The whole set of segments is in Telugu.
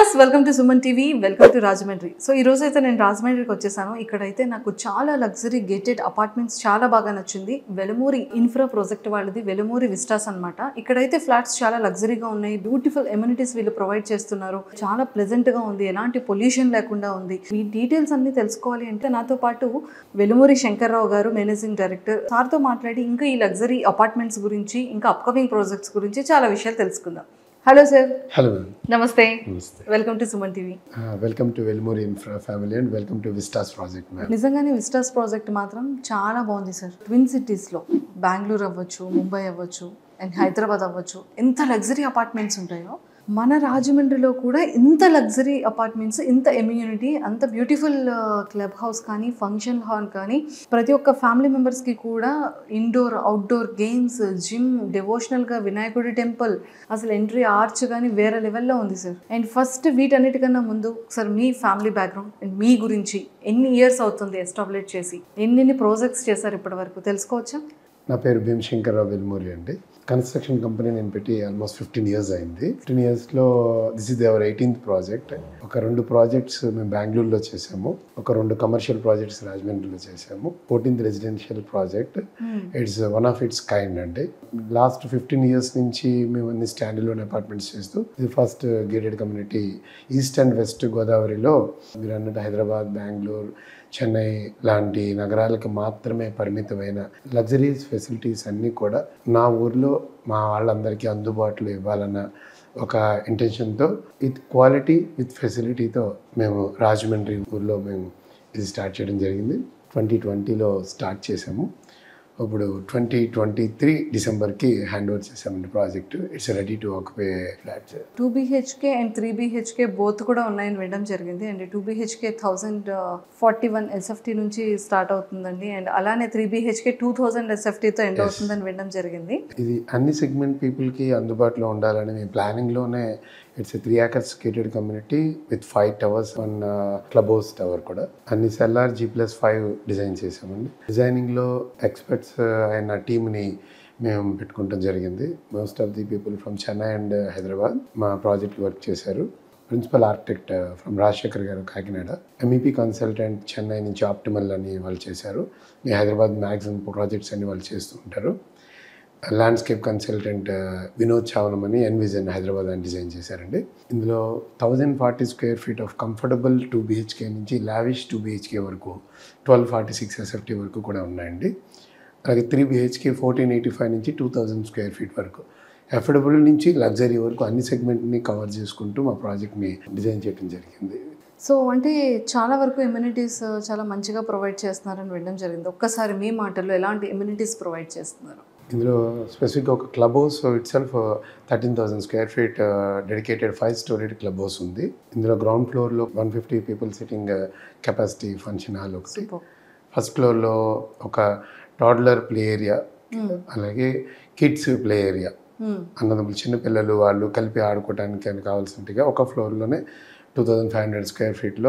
Viewers welcome to Suman TV welcome to Rajahmundry so ఈ రోజు అయితే నేను రాజమండ్రికి వచ్చేసాను ఇక్కడైతే నాకు చాలా లగ్జరీ గేటెడ్ అపార్ట్మెంట్స్ చాలా బాగా నచ్చింది వెలమూరి ఇన్ఫ్రా ప్రాజెక్ట్ వాళ్ళది వెలమూరి విస్టాస్ అన్నమాట ఇక్కడైతే ఫ్లాట్స్ చాలా లగ్జరీగా ఉన్నాయి బ్యూటిఫుల్ ఎమ్యూనిటీస్ వీళ్ళు ప్రొవైడ్ చేస్తున్నారు చాలా ప్లెజెంట్ గా ఉంది ఎలాంటి పొల్యూషన్ లేకుండా ఉంది ఈ డీటెయిల్స్ అన్ని తెలుసుకోవాలి అంటే నాతో పాటు వెలుమూరి శంకర్రావు గారు మేనేజింగ్ డైరెక్టర్ సార్తో మాట్లాడి ఇంకా ఈ లగ్జరీ అపార్ట్మెంట్స్ గురించి ఇంకా అప్కమింగ్ ప్రాజెక్ట్స్ గురించి చాలా విషయాలు తెలుసుకుందాం హలో సార్ హలో మ్యామ్ నమస్తే నమస్తే welcome to Suman TV welcome to Velmuri infra family and welcome to Vistas project ma'am నిజంగానే విస్టాస్ ప్రాజెక్ట్ మాత్రం చాలా బాగుంది సార్ ట్విన్ సిటీస్లో బెంగళూరు అవ్వచ్చు ముంబై అవ్వచ్చు అండ్ హైదరాబాద్ అవ్వచ్చు ఎంత లగ్జరీ అపార్ట్మెంట్స్ ఉంటాయో మన రాజమండ్రిలో కూడా ఇంత లగ్జరీ అపార్ట్మెంట్స్ ఇంత ఇమ్యూనిటీ అంత బ్యూటిఫుల్ క్లబ్ హౌస్ కానీ ఫంక్షన్ హాల్ కానీ ప్రతి ఒక్క ఫ్యామిలీ మెంబర్స్కి కూడా ఇండోర్ అవుట్డోర్ గేమ్స్ జిమ్ డెవోషనల్గా వినాయకుడి టెంపుల్ అసలు ఎంట్రీ ఆర్చ్ కానీ వేరే లెవెల్లో ఉంది సార్ అండ్ ఫస్ట్ వీటన్నిటికన్నా ముందు సార్ మీ ఫ్యామిలీ బ్యాక్గ్రౌండ్ అండ్ మీ గురించి ఎన్ని ఇయర్స్ అవుతుంది ఎస్టాబ్లిష్ చేసి ఎన్ని ప్రాజెక్ట్స్ చేశారు ఇప్పటి వరకు తెలుసుకోవచ్చా నా పేరు భీమశంకర్రావు వెల్మూరి అండి కన్స్ట్రక్షన్ కంపెనీ నేను పెట్టి ఆల్మోస్ట్ ఫిఫ్టీన్ ఇయర్స్ అయింది ఫిఫ్టీన్ ఇయర్స్లో this is our eighteenth project ఒక రెండు ప్రాజెక్ట్స్ మేము బెంగళూరులో చేసాము ఒక రెండు కమర్షియల్ ప్రాజెక్ట్స్ రాజమండ్రిలో చేసాము fourteenth residential project it's one of its kind అండి లాస్ట్ ఫిఫ్టీన్ ఇయర్స్ నుంచి మేము అన్ని స్టాండ్ లోన్ అపార్ట్మెంట్స్ చేస్తూ ఇది first gated community east and west గోదావరిలో మీరు అన్నట్టు హైదరాబాద్ బెంగళూరు చెన్నై లాంటి నగరాలకు మాత్రమే పరిమితమైన లగ్జరీస్ ఫెసిలిటీస్ అన్నీ కూడా నా ఊర్లో మా వాళ్ళందరికీ అందుబాటులో ఇవ్వాలన్న ఒక ఇంటెన్షన్తో విత్ క్వాలిటీ విత్ ఫెసిలిటీతో మేము రాజమండ్రి ఊర్లో మేము ఇది స్టార్ట్ చేయడం జరిగింది ట్వంటీ ట్వంటీలో స్టార్ట్ చేసాము ఇప్పుడు ట్వంటీ ట్వంటీ త్రీ డిసెంబర్కి హ్యాండ్ ఓవర్ చేసామండి project it's ready to occupy flats two BHK and three BHK both కూడా ఉన్నాయని వినడం జరిగింది and two BHK thousand forty one SFT నుంచి స్టార్ట్ అవుతుందండి అండ్ అలానే త్రీ బీహెచ్కే టూ థౌజండ్ ఎస్ఎఫ్టీతో ఎండ్ అవుతుందని వినడం జరిగింది ఇది అన్ని సెగ్మెంట్ పీపుల్కి అందుబాటులో ఉండాలని మేము ప్లానింగ్లోనే it's three acres gated community with five towers one club house tower కూడా అన్ని cellar G plus five design చేసామండి డిజైనింగ్లో ఎక్స్పర్ట్స్ అయిన టీమ్ని మేము పెట్టుకుంటాం జరిగింది most of the people from Chennai and Hyderabad మా ప్రాజెక్ట్ వర్క్ చేశారు ప్రిన్సిపల్ ఆర్కిటెక్ట్ ఫ్రమ్ రాజశేఖర్ గారు కాకినాడ ఎంఈపీ కన్సల్టెంట్ చెన్నై నుంచి ఆప్టిమల్ అని వాళ్ళు చేశారు మీ హైదరాబాద్ మ్యాక్సిమం ప్రాజెక్ట్స్ అన్ని వాళ్ళు చేస్తూ ఉంటారు ల్యాండ్స్కేప్ కన్సల్టెంట్ వినోద్ చావనం అని ఎన్విజన్ హైదరాబాద్ అని డిజైన్ చేశారండి ఇందులో thousand forty square feet of comfortable two BHK నుంచి లావిష్ టూ బీహెచ్కే వరకు ట్వెల్వ్ ఫార్టీ సిక్స్ ఎస్ఎఫ్టీ వరకు కూడా ఉన్నాయండి అలాగే three BHK fourteen eighty five నుంచి టూ థౌజండ్ స్క్వేర్ ఫీట్ వరకు అఫోర్డబుల్ నుంచి లగ్జరీ వరకు అన్ని సెగ్మెంట్ని కవర్ చేసుకుంటూ మా ప్రాజెక్ట్ని డిజైన్ చేయడం జరిగింది సో అంటే చాలా వరకు ఇమ్యూనిటీస్ చాలా మంచిగా ప్రొవైడ్ చేస్తున్నారని వినడం జరిగింది ఒక్కసారి మీ మాటల్లో ఎలాంటి ఇమ్యూనిటీస్ ప్రొవైడ్ చేస్తున్నారు ఇందులో స్పెసిఫిక్గా ఒక club house itself thirteen thousand square feet dedicated five storied club house ఉంది ఇందులో గ్రౌండ్ ఫ్లోర్లో one fifty people sitting capacity function hall ఒకటి ఫస్ట్ ఫ్లోర్లో ఒక టాడ్లర్ ప్లే ఏరియా అలాగే కిడ్స్ ప్లే ఏరియా అన్నదమ్ములు చిన్నపిల్లలు వాళ్ళు కలిపి ఆడుకోవడానికి అని కావాల్సినట్టుగా ఒక ఫ్లోర్లోనే two thousand five hundred square ఫీట్లో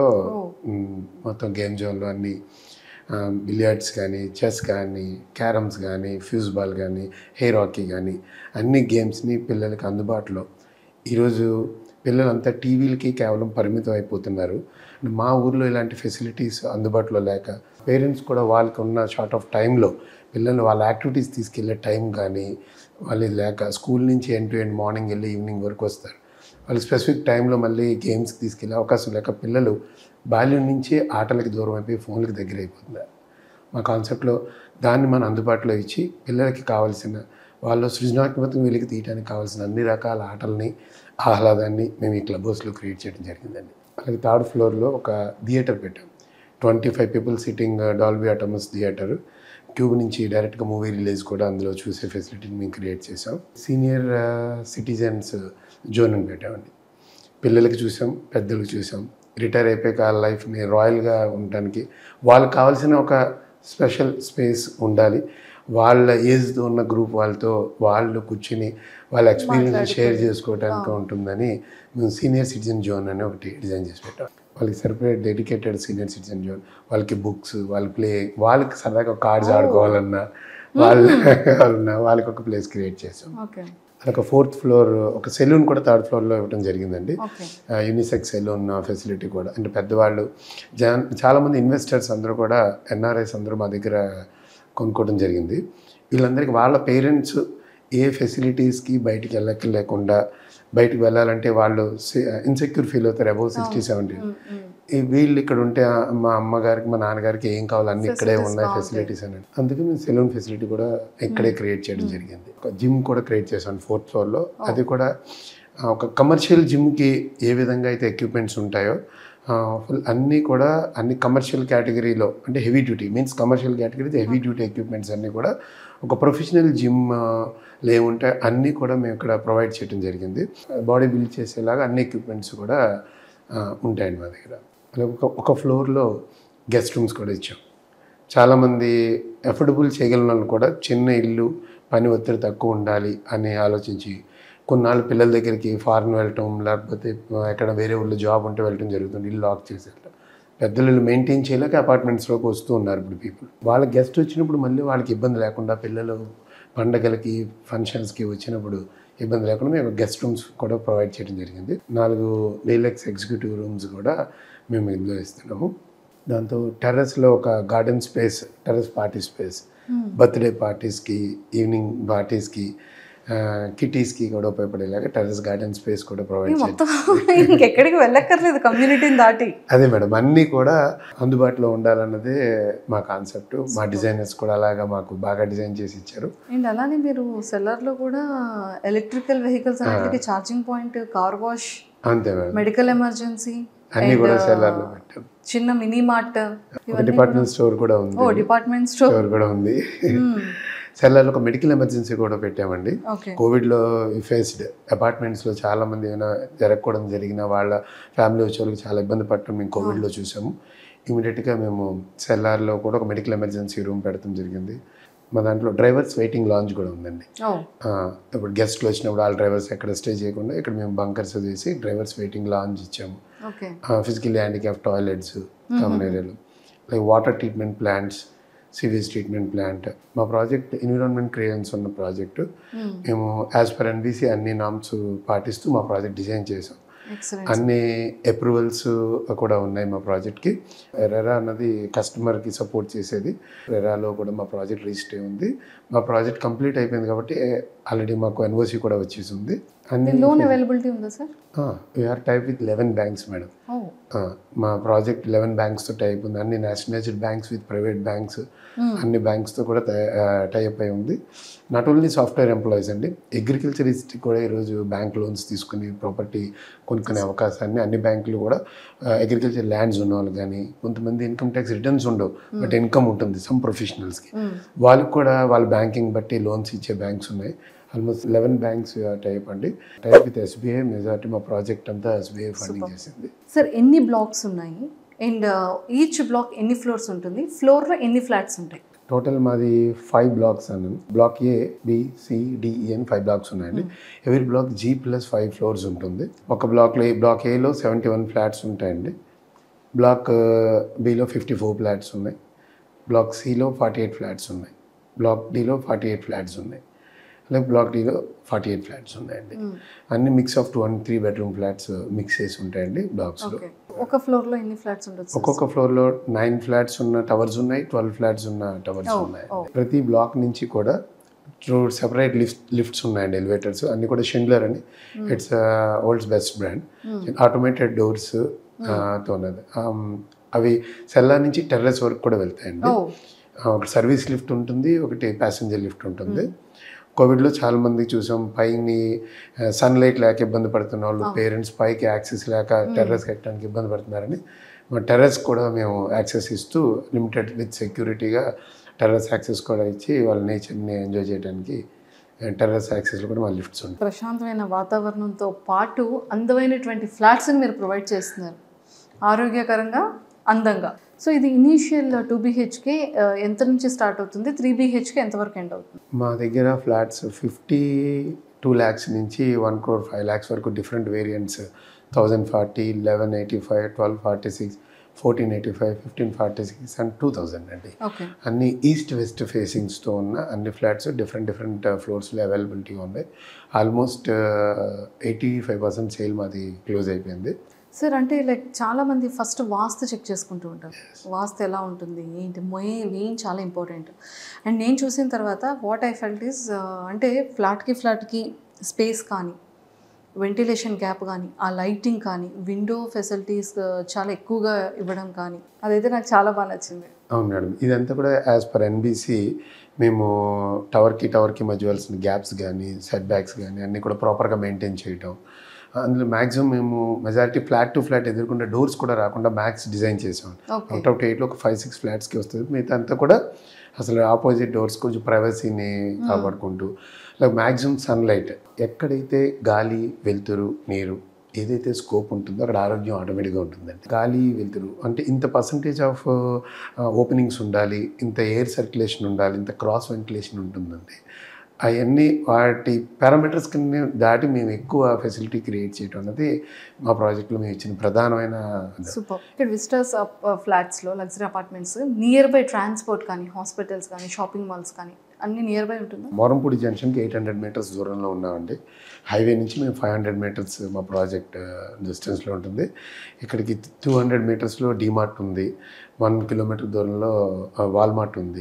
మొత్తం గేమ్ జోన్లో అన్ని బిలియర్డ్స్ కానీ చెస్ కానీ క్యారమ్స్ కానీ ఫ్యూజ్ బాల్ కానీ హెయిర్ హాకీ కానీ అన్ని గేమ్స్ని పిల్లలకి అందుబాటులో ఈరోజు పిల్లలంతా టీవీలకి కేవలం పరిమితం అయిపోతున్నారు మా ఊర్లో ఇలాంటి ఫెసిలిటీస్ అందుబాటులో లేక పేరెంట్స్ కూడా వాళ్ళకి ఉన్న షార్ట్ ఆఫ్ టైంలో పిల్లల్ని వాళ్ళ యాక్టివిటీస్ తీసుకెళ్ళే టైం కానీ వాళ్ళు లేక స్కూల్ నుంచి ఎండ్ టు ఎండ్ మార్నింగ్ వెళ్ళి ఈవినింగ్ వరకు వస్తారు వాళ్ళు స్పెసిఫిక్ టైంలో మళ్ళీ గేమ్స్కి తీసుకెళ్ళే అవకాశం లేక పిల్లలు బాల్యం నుంచి ఆటలకి దూరం అయిపోయి ఫోన్లకి దగ్గర అయిపోతున్నారు మా కాన్సెప్ట్లో దాన్ని మనం అందుబాటులో ఇచ్చి పిల్లలకి కావాల్సిన వాళ్ళ సృజనాత్మకతను వెలికి తీయడానికి కావాల్సిన అన్ని రకాల ఆటల్ని ఆహ్లాదాన్ని మేము ఈ క్లబ్ హౌస్లో క్రియేట్ చేయడం జరిగిందండి అలాగే థర్డ్ ఫ్లోర్లో ఒక థియేటర్ పెట్టాం twenty five people sitting Dolby Atmos theatre cube నుంచి డైరెక్ట్గా మూవీ రిలీజ్ కూడా అందులో చూసే ఫెసిలిటీని మేము క్రియేట్ చేసాం సీనియర్ సిటిజన్స్ జోన్ అని పెట్టామండి పిల్లలకి చూసాం పెద్దలకు చూసాం రిటైర్ అయిపోయాక ఆ లైఫ్ని రాయల్గా ఉండడానికి వాళ్ళకి కావాల్సిన ఒక స్పెషల్ స్పేస్ ఉండాలి వాళ్ళ ఏజ్తో ఉన్న గ్రూప్ వాళ్ళతో వాళ్ళు కూర్చుని వాళ్ళ ఎక్స్పీరియన్స్ షేర్ చేసుకోవడానికి ఉంటుందని మేము సీనియర్ సిటిజన్ జోన్ అని ఒకటి డిజైన్ చేసి పెట్టాం వాళ్ళకి సరిపడే డెడికేటెడ్ సీనియర్ సిటిజన్ జోన్ వాళ్ళకి బుక్స్ వాళ్ళ ప్లే వాళ్ళకి సరదాగా కార్డ్స్ ఆడుకోవాలన్నా వాళ్ళు వాళ్ళు ఉన్నారు. వాళ్ళకి ఒక ప్లేస్ క్రియేట్ చేసాం ఓకే అదొక ఫోర్త్ ఫ్లోర్ ఒక సెలూన్ కూడా థర్డ్ ఫ్లోర్లో ఇవ్వడం జరిగిందండి ఓకే యూనిసెక్స్ సెలూన్ ఫెసిలిటీ కూడా అంటే పెద్దవాళ్ళు జన చాలామంది ఇన్వెస్టర్స్ అందరూ కూడా ఎన్ఆర్ఐస్ అందరూ మా దగ్గర కొనుక్కోవడం జరిగింది వీళ్ళందరికీ వాళ్ళ పేరెంట్స్ ఏ ఫెసిలిటీస్కి బయటికి వెళ్ళక లేకుండా బయటికి వెళ్ళాలంటే వాళ్ళు ఇన్సెక్యూర్ ఫీల్ అవుతారు అబౌవ్ సిక్స్టీ సెవెంటీ వీళ్ళు ఇక్కడ ఉంటే ఆ, మా అమ్మగారికి మా నాన్నగారికి ఏం కావాలి అన్ని ఇక్కడే ఉన్నాయి ఫెసిలిటీస్ అని అందుకే మేము సెలూన్ ఫెసిలిటీ కూడా ఇక్కడే క్రియేట్ చేయడం జరిగింది ఒక జిమ్ కూడా క్రియేట్ చేశాను ఫోర్త్ ఫ్లోర్లో అది కూడా ఆ, ఒక కమర్షియల్ జిమ్కి ఏ విధంగా అయితే ఎక్విప్మెంట్స్ ఉంటాయో ఫుల్ అన్నీ కూడా అన్ని కమర్షియల్ కేటగిరీలో అంటే heavy duty means commercial category heavy duty equipments అన్నీ కూడా ఒక ప్రొఫెషనల్ జిమ్ లేవుంటే అన్నీ కూడా మేము ఇక్కడ ప్రొవైడ్ చేయడం జరిగింది బాడీ బిల్డ్ చేసేలాగా అన్ని ఎక్విప్మెంట్స్ కూడా ఆ, ఉంటాయండి మా దగ్గర అలాగే ఒక ఒక ఫ్లోర్లో గెస్ట్ రూమ్స్ కూడా ఇచ్చాం చాలామంది అఫోర్డబుల్ చేయగలిగిన వాళ్ళు కూడా చిన్న ఇల్లు పని ఒత్తిడి తక్కువ ఉండాలి అని ఆలోచించి కొన్నాళ్ళు పిల్లల దగ్గరికి ఫారెన్ వెళ్ళటం లేకపోతే ఎక్కడ వేరే ఊళ్ళో జాబ్ ఉంటే వెళ్ళటం జరుగుతుంది ఇల్లు లాక్ చేసి వెళ్ళటం పెద్దలు ఇల్లు మెయింటైన్ చేయలేక అపార్ట్మెంట్స్లోకి వస్తూ ఉన్నారు ఇప్పుడు పీపుల్ వాళ్ళ గెస్ట్ వచ్చినప్పుడు మళ్ళీ వాళ్ళకి ఇబ్బంది లేకుండా పిల్లలు పండగలకి ఫంక్షన్స్కి వచ్చినప్పుడు ఇబ్బంది లేకుండా మేము గెస్ట్ రూమ్స్ కూడా ప్రొవైడ్ చేయడం జరిగింది నాలుగు డీలక్స్ ఎగ్జిక్యూటివ్ రూమ్స్ కూడా మేము ఇందులో ఇస్తున్నాము దాంతో టెర్రస్లో ఒక garden space terrace party space birthday పార్టీస్కి ఈవినింగ్ పార్టీస్కి కిటీస్కి కూడా ఉపయోగపడేలాగా టెర్రస్ గార్డెన్ స్పేస్ కూడా ప్రొవైడ్ చేయాలి మొత్తం ఇంకెక్కడికి వెళ్ళక్కర్లేదు కమ్యూనిటీని దాటి అదే మేడం అన్నీ కూడా అందుబాటులో ఉండాలన్నదే మా కాన్సెప్ట్ మా డిజైనర్స్ కూడా అలాగా మాకు బాగా డిజైన్ చేసి ఇచ్చారు అండ్ అలానే మీరు సెల్లర్లో కూడా ఎలక్ట్రికల్ వెహికల్స్ అన్నిటికీ ఛార్జింగ్ పాయింట్ కార్ వాష్ అంతే మేడం మెడికల్ ఎమర్జెన్సీ అన్నీ కూడా సెల్లర్లో పెట్టాం చిన్న మినీ మార్ట్ ఒక డిపార్ట్మెంట్ స్టోర్ కూడా ఉంది ఓ డిపార్ట్మెంట్ స్టోర్ స్టోర్ కూడా ఉంది సెల్లర్లో ఒక మెడికల్ ఎమర్జెన్సీ కూడా పెట్టామండి ఓకే కోవిడ్లో ఫేస్డ్ అపార్ట్మెంట్స్లో చాలా మంది ఏమైనా జరగకూడదు జరిగిన వాళ్ళ ఫ్యామిలీ వచ్చే వాళ్ళకి చాలా ఇబ్బంది పడటం మేము కోవిడ్లో చూసాము ఇమీడియట్గా మేము సెల్లార్లో కూడా ఒక మెడికల్ ఎమర్జెన్సీ రూమ్ పెడతాం జరిగింది మా దాంట్లో డ్రైవర్స్ వెయిటింగ్ లాంజ్ కూడా ఉందండి ఓ ఆ, ఇప్పుడు గెస్ట్లు వచ్చినప్పుడు వాళ్ళ డ్రైవర్స్ ఎక్కడ స్టే చేయకుండా ఇక్కడ మేము బంకర్స్ చేసి డ్రైవర్స్ వెయిటింగ్ లాంజ్ ఇచ్చాము okay physical handicap toilets common ఏరియాలో like water treatment plants sewage treatment plant మా ప్రాజెక్ట్ ఎన్విరాన్మెంట్ క్లియరెన్స్ ఉన్న ప్రాజెక్టు మేము యాజ్ పర్ ఎన్బీసీ అన్ని నామ్స్ పాటిస్తూ మా ప్రాజెక్ట్ డిజైన్ చేసాం ఎక్సలెంట్ అన్ని అప్రూవల్స్ కూడా ఉన్నాయి మా ప్రాజెక్ట్కి రెరా అన్నది కస్టమర్కి సపోర్ట్ చేసేది రెరాలో కూడా మా ప్రాజెక్ట్ రిజిస్టర్ అయి ఉంది మా ప్రాజెక్ట్ కంప్లీట్ అయిపోయింది కాబట్టి ఆల్రెడీ మాకు ఎన్ఓసి కూడా వచ్చేసి ఉంది అన్ని లోన్ అవైలబిలిటీ ఉందా sir we are tie up with eleven banks madam ఓ ఆ, మా ప్రాజెక్ట్ లెవెన్ బ్యాంక్స్తో టైప్ ఉంది అన్ని nationalised banks with private banks అన్ని బ్యాంక్స్తో కూడా టైప్ అయి ఉంది నాట్ ఓన్లీ సాఫ్ట్వేర్ ఎంప్లాయీస్ అండి అగ్రికల్చరిస్ట్ కూడా ఈరోజు బ్యాంక్ లోన్స్ తీసుకుని ప్రాపర్టీ కొనుక్కునే అవకాశాన్ని అన్ని బ్యాంకులు కూడా అగ్రికల్చర్ ల్యాండ్స్ ఉన్న వాళ్ళు కానీ కొంతమంది ఇన్కమ్ ట్యాక్స్ రిటర్న్స్ ఉండవు బట్ ఇన్కమ్ ఉంటుంది సమ్ ప్రొఫెషనల్స్కి వాళ్ళకి కూడా వాళ్ళ బ్యాంకింగ్ బట్టి లోన్స్ ఇచ్చే బ్యాంక్స్ ఉన్నాయి ఆల్మోస్ట్ లెవెన్ బ్యాంక్స్ టైప్ అండి టైప్ విత్ ఎస్బీఐ మెజారిటీ మా ప్రాజెక్ట్ అంతా ఎస్బీఐ ఫండింగ్ చేసింది సార్ ఎన్ని బ్లాక్స్ ఉన్నాయి అండ్ ఈచ్ బ్లాక్ ఎన్ని ఫ్లోర్స్ ఉంటుంది ఫ్లోర్లో ఎన్ని ఫ్లాట్స్ ఉంటాయి టోటల్ మాది ఫైవ్ బ్లాక్స్ అన్నాను block A B C D E అని ఫైవ్ బ్లాక్స్ ఉన్నాయండి ఎవరి block G plus five floors ఉంటుంది ఒక బ్లాక్లో బ్లాక్ ఏలో సెవెంటీ వన్ ఫ్లాట్స్ ఉంటాయండి బ్లాక్ బిలో ఫిఫ్టీ ఫోర్ ఫ్లాట్స్ ఉన్నాయి బ్లాక్ సిలో ఫార్టీ ఎయిట్ ఫ్లాట్స్ ఉన్నాయి బ్లాక్ డిలో ఫార్టీ ఎయిట్ ఫ్లాట్స్ ఉన్నాయి అలాగే బ్లాక్ డిలో ఫార్టీ ఎయిట్ ఫ్లాట్స్ ఉన్నాయండి అన్ని mix of two and three bedroom flats mix చేసి ఉంటాయండి బ్లాక్స్లో ఓకే ఒక ఫ్లోర్లో ఎన్ని ఫ్లాట్స్ ఉండొచ్చు సార్? ఒక్కొక్క ఫ్లోర్లో నైన్ ఫ్లాట్స్ ఉన్న టవర్స్ ఉన్నాయి ట్వెల్వ్ ఫ్లాట్స్ ఉన్న టవర్స్ ఉన్నాయి ప్రతి బ్లాక్ నుంచి కూడా టూ సెపరేట్ లిఫ్ట్ లిఫ్ట్స్ ఉన్నాయండి ఎలివేటర్స్ అన్ని కూడా షిండ్లర్ అని it's world's best brand automated doors తో ఉన్నది Um, అవి సెల్లార్ నుంచి టెర్రస్ వరకు కూడా వెళ్తాయండి ఓ ఆ, ఒక సర్వీస్ లిఫ్ట్ ఉంటుంది ఒకటి ప్యాసింజర్ లిఫ్ట్ ఉంటుంది కోవిడ్లో చాలా మంది చూసాం పైని సన్లైట్ లేక ఇబ్బంది పడుతున్న వాళ్ళు పేరెంట్స్ పైకి యాక్సెస్ లేక టెర్రస్కి ఎక్కడానికి ఇబ్బంది పడుతున్నారని మా టెర్రస్ కూడా మేము యాక్సెస్ ఇస్తూ లిమిటెడ్ విత్ సెక్యూరిటీగా టెర్రస్ యాక్సెస్ కూడా ఇచ్చి వాళ్ళ నేచర్ని ఎంజాయ్ చేయడానికి టెర్రస్ యాక్సెస్లో కూడా మా లిఫ్ట్స్ ఉంటాయి ప్రశాంతమైన వాతావరణంతో పాటు అందమైనటువంటి ఫ్లాట్స్ని మీరు ప్రొవైడ్ చేస్తున్నారు ఆరోగ్యకరంగా అందంగా సో ఇది ఇనీషియల్ టూ బీహెచ్కే ఎంత నుంచి స్టార్ట్ అవుతుంది త్రీ బీహెచ్కే ఎంతవరకు ఎండ్ అవుతుంది మా దగ్గర ఫ్లాట్స్ ఫిఫ్టీ టూ ల్యాక్స్ నుంచి వన్ క్రోర్ ఫైవ్ ల్యాక్స్ వరకు different variants thousand forty eleven eighty five twelve forty six fourteen eighty five fifteen forty six and two thousand అండి ఓకే అన్ని ఈస్ట్ వెస్ట్ ఫేసింగ్స్తో ఉన్న అన్ని ఫ్లాట్స్ డిఫరెంట్ డిఫరెంట్ ఫ్లోర్స్లో అవైలబిలిటీ ఉన్నాయి almost eighty five percent sale మాది క్లోజ్ అయిపోయింది సార్ అంటే లైక్ చాలా మంది ఫస్ట్ వాస్తు చెక్ చేసుకుంటూ ఉంటారు వాస్తు ఎలా ఉంటుంది ఏంటి మెయిన్ మెయిన్ చాలా ఇంపార్టెంట్ అండ్ నేను చూసిన తర్వాత వాట్ ఐ ఫెల్ట్ ఈస్ అంటే ఫ్లాట్కి ఫ్లాట్కి స్పేస్ కానీ వెంటిలేషన్ గ్యాప్ కానీ ఆ లైటింగ్ కానీ విండో ఫెసిలిటీస్ చాలా ఎక్కువగా ఇవ్వడం కానీ అదైతే నాకు చాలా బాగా నచ్చింది అవును మేడం ఇదంతా కూడా యాజ్ పర్ ఎన్బిసి మేము టవర్కి టవర్కి మధ్య వలసిన గ్యాప్స్ కానీ సెట్ బ్యాక్స్ కానీ అన్నీ కూడా ప్రాపర్గా మెయింటైన్ చేయటం అందులో మ్యాక్సిమం మేము మెజారిటీ ఫ్లాట్ టు ఫ్లాట్ ఎదుర్కొంటే డోర్స్ కూడా రాకుండా మ్యాక్స్ డిజైన్ చేసాం ఓకే అవుట్ ఆఫ్ ఎయిట్లో ఒక ఫైవ్ సిక్స్ ఫ్లాట్స్కి వస్తుంది మిగతా అంతా కూడా అసలు ఆపోజిట్ డోర్స్ కొంచెం ప్రైవసీని కాపాడుకుంటూ లైక్ మ్యాక్సిమం సన్లైట్ ఎక్కడైతే గాలి వెలుతురు నీరు ఏదైతే స్కోప్ ఉంటుందో అక్కడ ఆరోగ్యం ఆటోమేటిక్గా ఉంటుందండి గాలి వెలుతురు అంటే ఇంత పర్సంటేజ్ ఆఫ్ ఓపెనింగ్స్ ఉండాలి ఇంత ఎయిర్ సర్క్యులేషన్ ఉండాలి ఇంత క్రాస్ వెంటిలేషన్ ఉంటుందండి అవన్నీ వాటి పారామీటర్స్ కింద దాటి మేము ఎక్కువ ఫెసిలిటీ క్రియేట్ చేయడం అనేది మా ప్రాజెక్ట్లో మేము ఇచ్చిన ప్రధానమైన సూపర్ ఇక్కడ విజిటర్స్ ఫ్లాట్స్లో luxury apartments near by transport కానీ హాస్పిటల్స్ కానీ షాపింగ్ మాల్స్ కానీ అన్ని నియర్ బై ఉంటుందా మోరంపూడి జంక్షన్కి ఎయిట్ హండ్రెడ్ మీటర్స్ దూరంలో ఉన్నామండి హైవే నుంచి మేము ఫైవ్ హండ్రెడ్ మీటర్స్ మా ప్రాజెక్ట్ డిస్టెన్స్లో ఉంటుంది ఇక్కడికి టూ హండ్రెడ్ మీటర్స్లో డీమార్ట్ ఉంది వన్ కిలోమీటర్ దూరంలో వాల్మార్ట్ ఉంది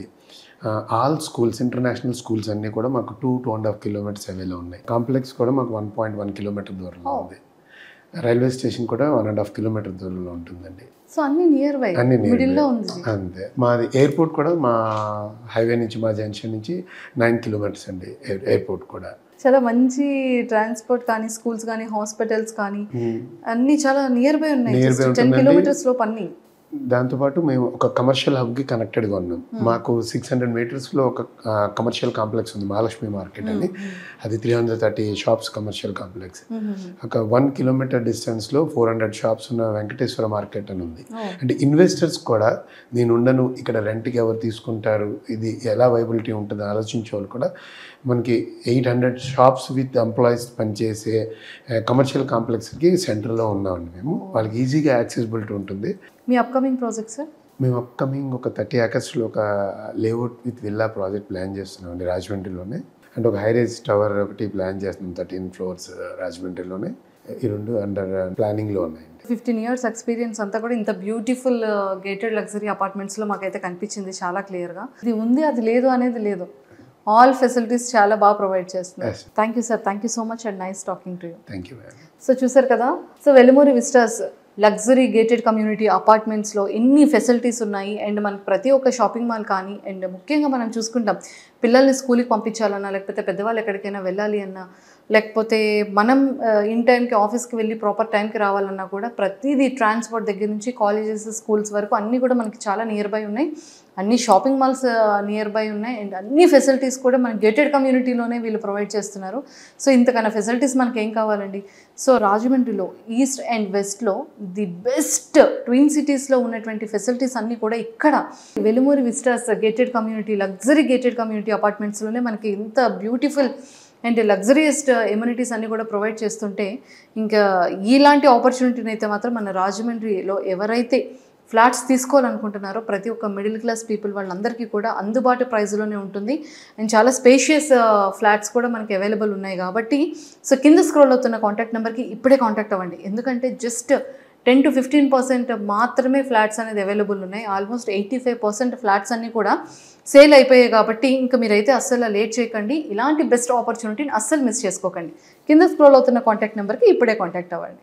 ఆల్ స్కూల్స్ ఇంటర్నేషనల్ స్కూల్స్ అన్నీ కూడా మాకు two two and half kilometres అవేలో ఉన్నాయి కాంప్లెక్స్ కూడా మాకు వన్ పాయింట్ వన్ కిలోమీటర్ దూరంలో ఉంది రైల్వే స్టేషన్ కూడా వన్ అండ్ హాఫ్ కిలోమీటర్ దూరంలో ఉంటుందండి సో అన్ని నియర్ బై అన్ని nearby. మిడిల్లో ఉంది అంతే మాది ఎయిర్పోర్ట్ కూడా మా హైవే నుంచి మా జంక్షన్ నుంచి నైన్ కిలోమీటర్స్ అండి ఎయిర్- ఎయిర్పోర్ట్ కూడా చాలా మంచి ట్రాన్స్పోర్ట్ కానీ స్కూల్స్ కానీ హాస్పిటల్స్ కానీ అన్ని చాలా నియర్ బై ఉన్నాయి Near by టెన్ ఉంటుందండి. కిలోమీటర్స్ లోపు అన్ని దాంతోపాటు మేము ఒక కమర్షియల్ హబ్కి కనెక్టెడ్గా ఉన్నాం మాకు సిక్స్ హండ్రెడ్ మీటర్స్లో ఒక కమర్షియల్ కాంప్లెక్స్ ఉంది మహాలక్ష్మి మార్కెట్ అని అది three hundred thirty shops commercial complex ఒక వన్ కిలోమీటర్ డిస్టెన్స్లో ఫోర్ హండ్రెడ్ షాప్స్ ఉన్న వెంకటేశ్వర మార్కెట్ అని ఉంది Oh. అంటే ఇన్వెస్టర్స్ కూడా నేను ఉండను ఇక్కడ రెంట్కి ఎవరు తీసుకుంటారు ఇది ఎలా వైబిలిటీ ఉంటుంది ఆలోచించే వాళ్ళు కూడా మనకి eight hundred shops with employees పనిచేసే కమర్షియల్ కాంప్లెక్స్కి సెంటర్లో ఉన్నామండి మేము వాళ్ళకి ఈజీగా యాక్సెసిబిలిటీ ఉంటుంది మీ అప్కమింగ్ ప్రాజెక్ట్ సార్ మేము అప్కమింగ్ ఒక థర్టీ ఏకర్స్లో ఒక layout with villa project plan చేస్తున్నామండి రాజమండ్రిలోనే అండ్ ఒక హైరేజ్ టవర్ ఒకటి ప్లాన్ చేస్తున్నాం థర్టీన్ ఫ్లోర్స్ రాజమండ్రిలోనే ఈ రెండు అండర్ ప్లానింగ్లో ఉన్నాయండి ఫిఫ్టీన్ ఇయర్స్ ఎక్స్పీరియన్స్ అంతా కూడా ఇంత బ్యూటిఫుల్ గేటెడ్ లగ్జరీ అపార్ట్మెంట్స్లో మాకైతే కనిపించింది చాలా క్లియర్గా ఇది ఉంది అది లేదు అనేది లేదు ఆల్ ఫెసిలిటీస్ చాలా బాగా ప్రొవైడ్ చేస్తున్నారు Yes. Thank you sir thank you so much and nice talking to you thank you ma'am so చూసారు కదా so Velumuri Vistas luxury gated community అపార్ట్మెంట్స్లో ఎన్ని ఫెసిలిటీస్ ఉన్నాయి అండ్ మనకి ప్రతి ఒక్క షాపింగ్ మాల్ కానీ అండ్ ముఖ్యంగా మనం చూసుకుంటాం పిల్లల్ని స్కూల్కి పంపించాలన్నా లేకపోతే పెద్దవాళ్ళు ఎక్కడికైనా వెళ్ళాలి అన్నా లేకపోతే మనం ఇన్ టైంకి ఆఫీస్కి వెళ్ళి ప్రాపర్ టైంకి రావాలన్నా కూడా ప్రతిదీ ట్రాన్స్పోర్ట్ దగ్గర నుంచి కాలేజెస్ స్కూల్స్ వరకు అన్నీ కూడా మనకి చాలా నియర్ బై ఉన్నాయి అన్ని షాపింగ్ మాల్స్ నియర్ బై ఉన్నాయి అండ్ అన్ని ఫెసిలిటీస్ కూడా మన గేటెడ్ కమ్యూనిటీలోనే వీళ్ళు ప్రొవైడ్ చేస్తున్నారు సో ఇంతకన్నా ఫెసిలిటీస్ మనకి ఏం కావాలండి సో రాజమండ్రిలో ఈస్ట్ అండ్ వెస్ట్లో ది బెస్ట్ ట్విన్ సిటీస్లో ఉన్నటువంటి ఫెసిలిటీస్ అన్నీ కూడా ఇక్కడ Velumuri Vistas gated community luxury gated community అపార్ట్మెంట్స్లోనే మనకి ఇంత బ్యూటిఫుల్ అండ్ లగ్జరియస్ట్ ఎమ్యూనిటీస్ అన్ని కూడా ప్రొవైడ్ చేస్తుంటే ఇంకా ఇలాంటి ఆపర్చునిటీని అయితే మాత్రం మన రాజమండ్రిలో ఎవరైతే ఫ్లాట్స్ తీసుకోవాలనుకుంటున్నారో ప్రతి ఒక్క మిడిల్ క్లాస్ పీపుల్ వాళ్ళందరికీ కూడా అందుబాటు ప్రైస్లోనే ఉంటుంది అండ్ చాలా స్పేషియస్ ఫ్లాట్స్ కూడా మనకి అవైలబుల్ ఉన్నాయి కాబట్టి సో కింద స్క్రోల్ అవుతున్న కాంటాక్ట్ నెంబర్కి ఇప్పుడే కాంటాక్ట్ అవ్వండి ఎందుకంటే just ten to fifteen percent మాత్రమే ఫ్లాట్స్ అనేది అవైలబుల్ ఉన్నాయి almost eighty five percent flats అన్నీ కూడా సేల్ అయిపోయాయి కాబట్టి ఇంకా మీరైతే అస్సలు లేట్ చేయకండి ఇలాంటి బెస్ట్ ఆపర్చునిటీని అస్సలు మిస్ చేసుకోకండి కింద స్క్రోల్ అవుతున్న కాంటాక్ట్ నెంబర్కి ఇప్పుడే కాంటాక్ట్ అవ్వండి